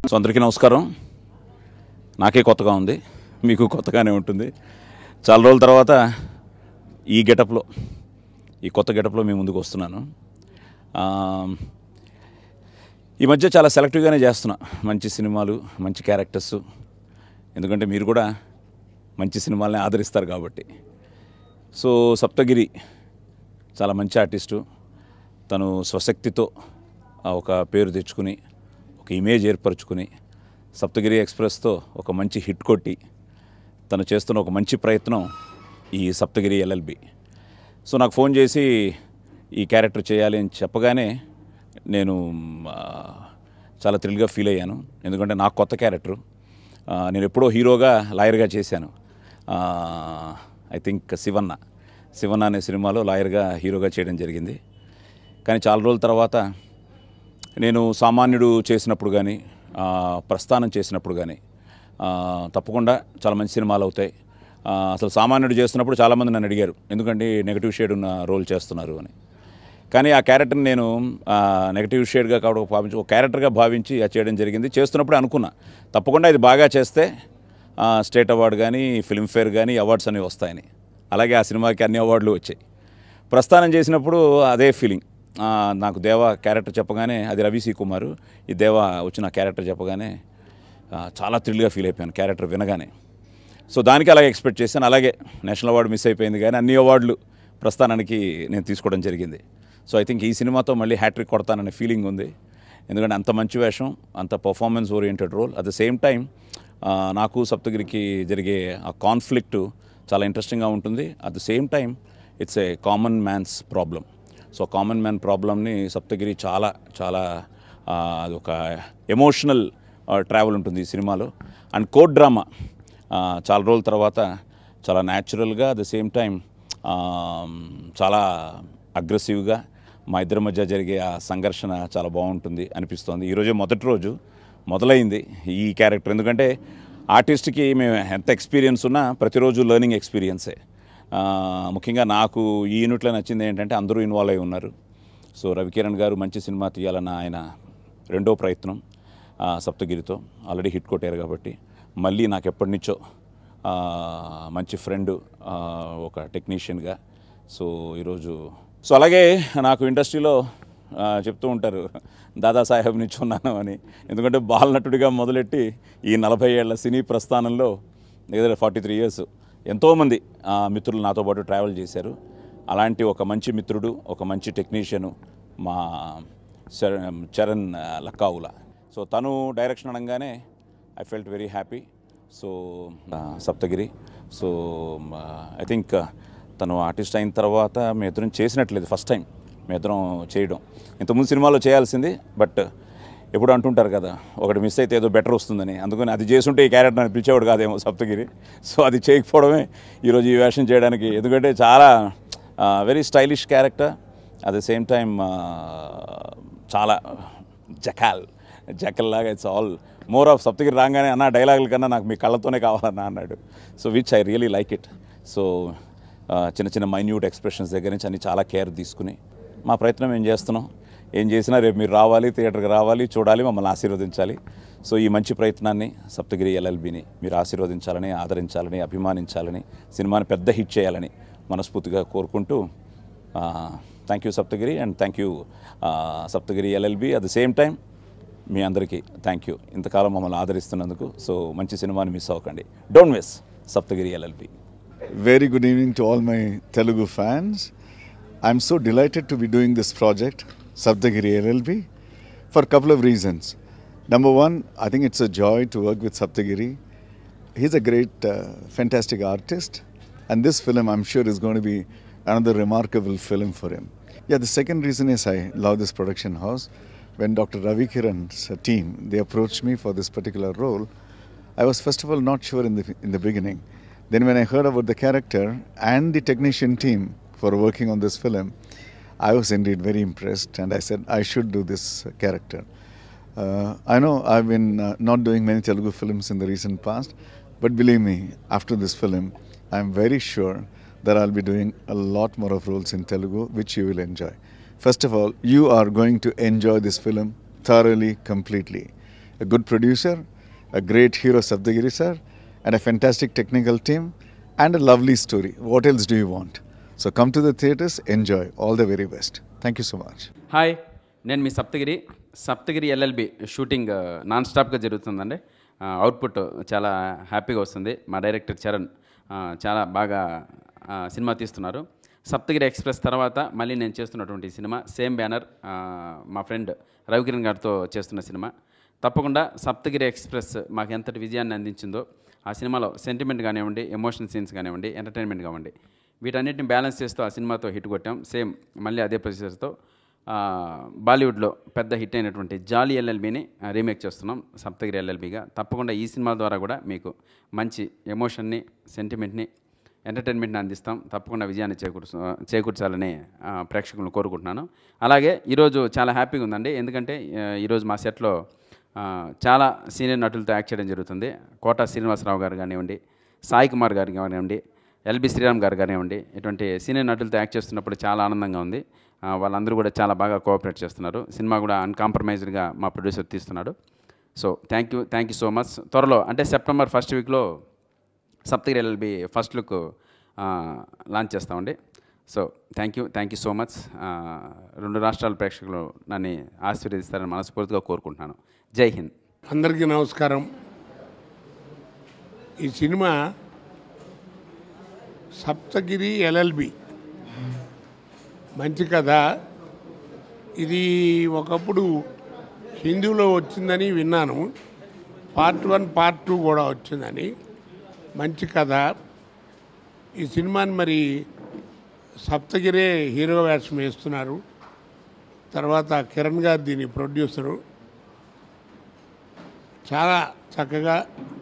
So అందరికీ నమస్కారం నాకే కొత్తగా ఉంది మీకు కొత్తగానే ఉంటుంది చాలా రోజుల తర్వాత ఈ గెటప్లో ఈ కొత్త గెటప్లో మీ ముందుకు వస్తున్నాను ఆ, ఈ మధ్య చాలా సెలెక్టివ్గానే చేస్తున్నా మంచి సినిమాలు మంచి క్యారెక్టర్స్ ఎందుకంటే మీరు కూడా మంచి సినిమాలని ఆదరిస్తారు కాబట్టి సో సప్తగిరి చాలా మంచి ఆర్టిస్టు తను స్వశక్తితో ఆ ఒక పేరు తెచ్చుకుని ఒక ఇమేజ్ ఏర్పరచుకుని సప్తగిరి ఎక్స్ప్రెస్తో ఒక మంచి హిట్ కొట్టి తను చేస్తున్న ఒక మంచి ప్రయత్నం ఈ సప్తగిరి ఎల్ఎల్బి సో నాకు ఫోన్ చేసి ఈ క్యారెక్టర్ చేయాలి అని చెప్పగానే నేను ఆ, చాలా థ్రిల్గా ఫీల్ అయ్యాను ఎందుకంటే నాకు కొత్త క్యారెక్టరు ఆ, నేను ఎప్పుడో హీరోగా లాయర్గా చేశాను ఐ థింక్ శివన్న శివన్న అనే సినిమాలో లాయర్గా హీరోగా చేయడం జరిగింది కానీ చాలా రోజుల తర్వాత నేను సామాన్యుడు చేసినప్పుడు కానీ ఆ, ప్రస్థానం చేసినప్పుడు కానీ ఆ, తప్పకుండా చాలా మంచి సినిమాలు అవుతాయి ఆ, అసలు సామాన్యుడు చేస్తున్నప్పుడు చాలామంది నన్ను అడిగారు ఎందుకంటే నెగిటివ్ షేడ్ ఉన్న రోల్ చేస్తున్నారు అని కానీ ఆ క్యారెక్టర్ని నేను ఆ, నెగటివ్ షేడ్గా కావడం భావించి ఒక క్యారెక్టర్గా భావించి అది చేయడం జరిగింది చేస్తున్నప్పుడు అనుకున్నా తప్పకుండా ఇది బాగా చేస్తే ఆ, స్టేట్ అవార్డు కానీ ఫిల్మ్ఫేర్ కానీ అవార్డ్స్ అనేవి వస్తాయని అలాగే ఆ సినిమాకి అన్ని అవార్డులు వచ్చాయి ప్రస్థానం చేసినప్పుడు అదే ఫీలింగ్ ఆ, నాకు దేవ క్యారెక్టర్ చెప్పగానే అది రవి సి కుమార్ ఈ దేవ వచ్చిన క్యారెక్టర్ చెప్పగానే ఆ, చాలా థ్రిల్గా ఫీల్ అయిపోయాను క్యారెక్టర్ వినగానే సో దానికి అలాగే ఎక్స్పెక్ట్ చేశాను అలాగే నేషనల్ అవార్డు మిస్ అయిపోయింది కానీ అన్ని అవార్డులు ప్రస్థానానికి నేను తీసుకోవడం జరిగింది సో ఐ థింక్ ఈ సినిమాతో మళ్ళీ హ్యాట్రిక్ కొడతాననే ఫీలింగ్ ఉంది ఎందుకంటే అంత మంచి వేషం అంత performance oriented role at the same time నాకు సప్తగిరికి జరిగే ఆ కాన్ఫ్లిక్ట్ చాలా ఇంట్రెస్టింగ్గా ఉంటుంది at the same time it's a common man's problem so common man ప్రాబ్లమ్ని సప్తగిరి చాలా చాలా ఆ, అది ఒక ఎమోషనల్ ట్రావెల్ ఉంటుంది ఈ సినిమాలో అండ్ కోడ్ డ్రామా చాలా రోజుల తర్వాత చాలా న్యాచురల్గా అట్ ద సేమ్ టైం చాలా అగ్రెసివ్గా మా ఇద్దరి మధ్య జరిగే ఆ సంఘర్షణ చాలా బాగుంటుంది అనిపిస్తోంది ఈరోజే మొదటి రోజు మొదలైంది ఈ క్యారెక్టర్ ఎందుకంటే ఆర్టిస్ట్కి మేము ఎంత ఎక్స్పీరియన్స్ ఉన్నా ప్రతిరోజు లెర్నింగ్ ఎక్స్పీరియన్సే ఆ, ముఖ్యంగా నాకు ఈ యూనిట్లో నచ్చింది ఏంటంటే అందరూ ఇన్వాల్వ్ అయి ఉన్నారు సో రవికిరణ్ గారు మంచి సినిమా తీయాలన్న ఆయన రెండో ప్రయత్నం ఆ, సప్తగిరితో ఆల్రెడీ హిట్ కొట్టారు కాబట్టి మళ్ళీ నాకు ఎప్పటి నుంచో ఆ, మంచి ఫ్రెండ్ ఒక టెక్నీషియన్గా సో ఈరోజు సో అలాగే నాకు ఇండస్ట్రీలో ఆ, చెప్తూ ఉంటారు దాదాసాహెబ్ నుంచి ఉన్నాను అని ఎందుకంటే బాలనటుడిగా మొదలెట్టి ఈ నలభై ఏళ్ల సినీ ప్రస్థానంలో దగ్గర ఫార్టీ త్రీ ఇయర్స్ ఎంతోమంది ఆ, మిత్రులు నాతో పాటు ట్రావెల్ చేశారు అలాంటి ఒక మంచి మిత్రుడు ఒక మంచి టెక్నీషియను మా చరణ్ చరణ్ ఆ, లక్కావుల సో తను డైరెక్షన్ అనగానే I felt very happy so ఆ, సప్తగిరి సో ఐ థింక్ తను ఆర్టిస్ట్ అయిన తర్వాత మీ ఇద్దరం చేసినట్లేదు ఫస్ట్ టైం మీ ఇద్దరం చేయడం ఇంతకుముందు సినిమాలో చేయాల్సింది బట్ ఎప్పుడు అంటుంటారు కదా ఒకటి మిస్ అయితే ఏదో బెటర్ వస్తుందని అందుకని అది చేసుంటే ఈ క్యారెక్టర్ అని పిలిచేవాడు కాదేమో సప్తగిరి సో అది చేయకపోవడమే ఈరోజు ఈ వేషం చేయడానికి ఎందుకంటే చాలా very stylish character at the same time చాలా జకాల్ జకల్ లాగా it's all more of Saptagiri రాగానే అన్న డైలాగుల కన్నా నాకు మీ కళ్ళతోనే కావాలన్నా అన్నాడు so which I really like it so చిన్న చిన్న మైన్యూట్ ఎక్స్ప్రెషన్స్ దగ్గర నుంచి అన్ని చాలా కేర్ తీసుకుని మా ప్రయత్నం ఏం చేస్తున్నాం ఏం చేసినా రేపు మీరు రావాలి థియేటర్కి రావాలి చూడాలి మమ్మల్ని ఆశీర్వదించాలి సో ఈ మంచి ప్రయత్నాన్ని సప్తగిరి ఎల్ఎల్బిని మీరు ఆశీర్వదించాలని ఆదరించాలని అభిమానించాలని సినిమాని పెద్ద హిట్ చేయాలని మనస్ఫూర్తిగా కోరుకుంటూ thank you Saptagiri and thank you Saptagiri LLB at the same time మీ అందరికీ థ్యాంక్ యూ ఇంతకాలం మమ్మల్ని ఆదరిస్తున్నందుకు సో మంచి సినిమాని మిస్ అవ్వకండి don't miss Saptagiri LLB Very good evening to all my Telugu fans. I'm so delighted to be doing this project, Saptagiri LLB, for a couple of reasons. Number one, I think it's a joy to work with Saptagiri. He's a great, uh, fantastic artist, and this film, I'm sure, is going to be another remarkable film for him. Yeah, the second reason is I love this production house. When Dr. Ravi Kiran's uh, team they approached me for this particular role, I was first of all not sure in the in the beginning. Then when I heard about the character and the technician team for working on this film, I was indeed very impressed, and I said I should do this uh, character. Uh, I know I've been uh, not doing many Telugu films in the recent past, but believe me, after this film, I'm very sure that I'll be doing a lot more of roles in Telugu, which you will enjoy. First of all, you are going to enjoy this film thoroughly, completely. a good producer, a great hero Sabdagiri sir, and a fantastic technical team, and a lovely story. What else do you want? So come to the theaters, enjoy. All the very best. Thank you so much. Hi నేను మీ Saptagiri Saptagiri LLB shooting ఆ, non స్టాప్గా జరుగుతుందండి ఆ, output చాలా హ్యాపీగా వస్తుంది మా డైరెక్టర్ చరణ్ ఆ, చాలా బాగా ఆ, సినిమా తీస్తున్నారు సప్తగిరి ఎక్స్ప్రెస్ తర్వాత మళ్ళీ నేను చేస్తున్నటువంటి సినిమా సేమ్ బ్యానర్ ఆ, మా ఫ్రెండ్ రవికిరణ్ గారితో చేస్తున్న సినిమా తప్పకుండా సప్తగిరి ఎక్స్ప్రెస్ మాకు ఎంతటి విజయాన్ని అందించిందో ఆ సినిమాలో సెంటిమెంట్ కానివ్వండి ఎమోషనల్ సీన్స్ కానివ్వండి ఎంటర్టైన్మెంట్ కానివ్వండి వీటన్నిటిని బ్యాలెన్స్ చేస్తూ ఆ సినిమాతో హిట్ కొట్టాం సేమ్ మళ్ళీ అదే ప్రొసీజర్తో ఆ, బాలీవుడ్లో పెద్ద హిట్ అయినటువంటి జాలీ ఎల్ఎల్బిని రీమేక్ చేస్తున్నాం సప్తగిరి ఎల్ఎల్బిగా తప్పకుండా ఈ సినిమా ద్వారా కూడా మీకు మంచి ఎమోషన్ని సెంటిమెంట్ని ఎంటర్టైన్మెంట్ని అందిస్తాం తప్పకుండా విజయాన్ని చేకూర్చ చేకూర్చాలని ఆ, ప్రేక్షకులను కోరుకుంటున్నాను అలాగే ఈరోజు చాలా హ్యాపీగా ఉందండి ఎందుకంటే ఆ, ఈరోజు మా సెట్లో ఆ, చాలా సీనియర్ నటులతో యాక్ట్ చేయడం జరుగుతుంది కోట శ్రీనివాసరావు గారు కానివ్వండి సాయి కుమార్ గారు కానివ్వండి ఎల్బి శ్రీరామ్ గారు కానివ్వండి ఇటువంటి సీనియర్ నటులతో యాక్ట్ చేస్తున్నప్పుడు చాలా ఆనందంగా ఉంది ఆ, వాళ్ళందరూ కూడా చాలా బాగా కోఆపరేట్ చేస్తున్నారు సినిమా కూడా అన్కాంప్రమైజ్డ్గా మా ప్రొడ్యూసర్ తీస్తున్నాడు so thank you thank you so much త్వరలో అంటే సెప్టెంబర్ ఫస్ట్ వీక్లో Saptagiri LLB first look launch చేస్తామండి so thank you thank you so much రెండు రాష్ట్రాల ప్రేక్షకులు నన్ను ఆశీర్వదిస్తారని మనస్ఫూర్తిగా కోరుకుంటున్నాను జై హింద్ అందరికీ నమస్కారం ఈ సినిమా సప్తగిరి ఎల్ఎల్బి మంచి కథ ఇది ఒకప్పుడు హిందీలో వచ్చిందని విన్నాను పార్ట్ వన్ పార్ట్ టూ కూడా వచ్చిందని మంచి కథ ఈ సినిమాని మరి సప్తగిరే హీరో వేషం వేస్తున్నారు తర్వాత కిరణ్ గారు దీని ప్రొడ్యూసరు చాలా చక్కగా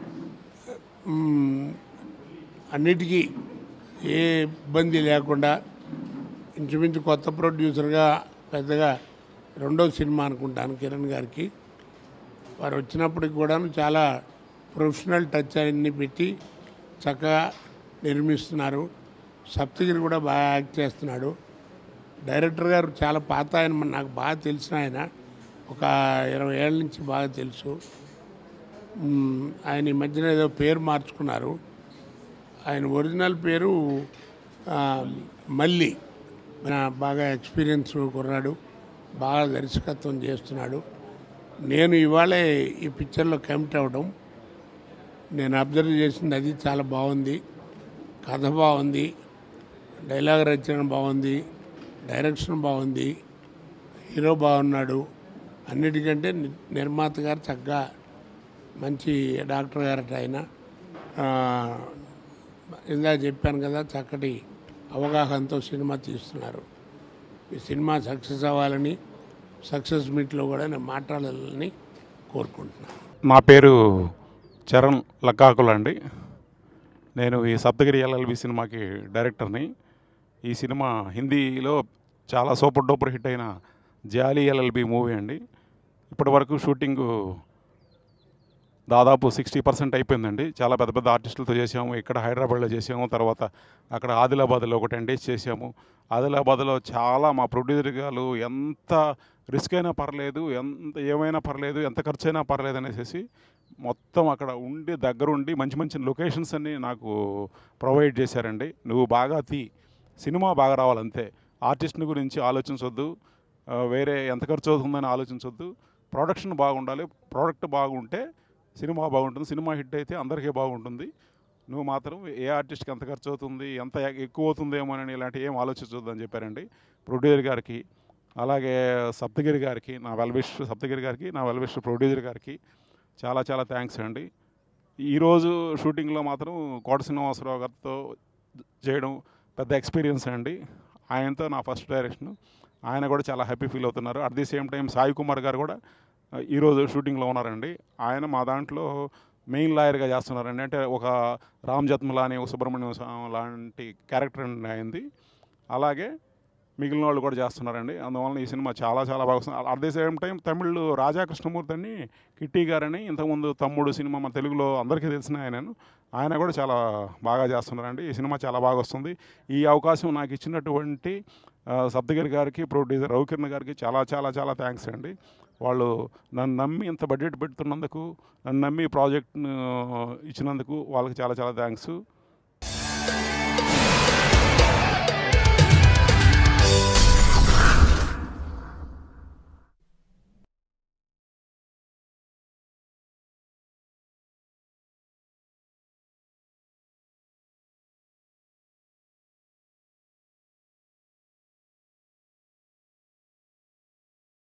మ్, అన్నిటికీ ఏ ఇబ్బంది లేకుండా ఇంచుమించు కొత్త ప్రొడ్యూసర్గా పెద్దగా రెండో సినిమా అనుకుంటాను కిరణ్ గారికి వారు వచ్చినప్పటికి కూడాను చాలా ప్రొఫెషనల్ టచ్ అన్ని పెట్టి చక్కగా నిర్మిస్తున్నారు సప్తగిరి కూడా బాగా యాక్ట్ చేస్తున్నాడు డైరెక్టర్ గారు చాలా పాత ఆయన మన- నాకు బాగా తెలిసిన ఆయన ఒక ఇరవై ఏళ్ళ నుంచి బాగా తెలుసు మ్మ్, ఆయన ఈ మధ్యన ఏదో పేరు మార్చుకున్నారు ఆయన ఒరిజినల్ పేరు ఆ, మల్లి మన బాగా ఎక్స్పీరియన్స్ కుర్రాడు బాగా దర్శకత్వం చేస్తున్నాడు నేను ఇవాళే ఈ పిక్చర్లో కమిట్ అవ్వడం నేను అబ్జర్వ్ చేసింది అది చాలా బాగుంది కథ బాగుంది డైలాగ్ రచన బాగుంది డైరెక్షన్ బాగుంది హీరో బాగున్నాడు అన్నిటికంటే ని- నిర్మాత గారు చక్కగా మంచి డాక్టర్ గారట ఆయన ఆ, ఇందాక చెప్పాను కదా చక్కటి అవగాహనతో సినిమా తీస్తున్నారు ఈ సినిమా సక్సెస్ అవ్వాలని సక్సెస్ మీట్లో కూడా నేను మాట్లాడాలని కోరుకుంటున్నాను నా పేరు చరణ్ లక్కాకుల అండి నేను ఈ సప్తగిరి ఎల్ఎల్బి సినిమాకి డైరెక్టర్ని ఈ సినిమా హిందీలో చాలా సూపర్ డూపర్ హిట్ అయిన జాలీ ఎల్ఎల్బి మూవీ అండి ఇప్పటి వరకు షూటింగు దాదాపు సిక్స్టీ పర్సెంట్ అయిపోయిందండి చాలా పెద్ద పెద్ద ఆర్టిస్టులతో చేసాము ఇక్కడ హైదరాబాద్లో చేసాము తర్వాత అక్కడ ఆదిలాబాద్లో ఒక టెన్ డేస్ చేసాము ఆదిలాబాద్లో చాలా మా ప్రొడ్యూసర్ గారు ఎంత రిస్క్ అయినా పర్లేదు ఎంత ఏమైనా పర్లేదు ఎంత ఖర్చు అయినా పర్లేదు అనేసి మొత్తం అక్కడ ఉండి దగ్గరుండి మంచి మంచి లొకేషన్స్ అన్ని నాకు ప్రొవైడ్ చేశారండి నువ్వు బాగా తీ సినిమా బాగా రావాలంతే ఆర్టిస్ట్ని గురించి ఆలోచించవద్దు ఆ, వేరే ఎంత ఖర్చు అవుతుందని ఆలోచించవద్దు ప్రొడక్షన్ బాగుండాలి ప్రోడక్ట్ బాగుంటే సినిమా బాగుంటుంది సినిమా హిట్ అయితే అందరికీ బాగుంటుంది నువ్వు మాత్రం ఏ ఆర్టిస్ట్కి ఎంత ఖర్చు అవుతుంది ఎంత ఎ- ఎక్కువ అవుతుందేమో అని ఇలాంటి ఏం ఆలోచించొద్దు అని చెప్పారండి ప్రొడ్యూసర్ గారికి అలాగే సప్తగిరి గారికి నా వెల్విష్ సప్తగిరి గారికి నా వెల్విష్ ప్రొడ్యూసర్ గారికి చాలా చాలా థ్యాంక్స్ అండి ఈరోజు షూటింగ్లో మాత్రం కోట శ్రీనివాసరావు గారితో చేయడం పెద్ద ఎక్స్పీరియన్స్ అండి ఆయనతో నా ఫస్ట్ డైరెక్షన్ ఆయన కూడా చాలా హ్యాపీ ఫీల్ అవుతున్నారు at the same time Sai Kumar garu కూడా ఆ, ఈరోజు షూటింగ్లో ఉన్నారండి ఆయన మా దాంట్లో మెయిన్ లాయర్గా చేస్తున్నారండి అంటే ఒక రామ్ జత్మలాని ఒక సుబ్రహ్మణ్యం స్వామి లాంటి క్యారెక్టర్ అండి ఆయనది అలాగే మిగిలిన వాళ్ళు కూడా చేస్తున్నారండి అందువలన ఈ సినిమా చాలా చాలా బాగా వస్తుంది at the same time Tamil Raja Krishnamurthy అని కిట్టి గారని ఇంతకుముందు తమ్ముడు సినిమా మన తెలుగులో అందరికీ తెలిసిన ఆయనను ఆయన కూడా చాలా బాగా చేస్తున్నారండి ఈ సినిమా చాలా బాగా వస్తుంది ఈ అవకాశం నాకు ఇచ్చినటువంటి ఆ, సప్తగిరి గారికి ప్రొడ్యూసర్ రవికిరణ్ గారికి చాలా చాలా చాలా థ్యాంక్స్ అండి వాళ్ళు నన్ను నమ్మి ఇంత బడ్జెట్ పెడుతున్నందుకు నన్ను నమ్మి ప్రాజెక్ట్ను ఇచ్చినందుకు వాళ్ళకి చాలా చాలా థ్యాంక్స్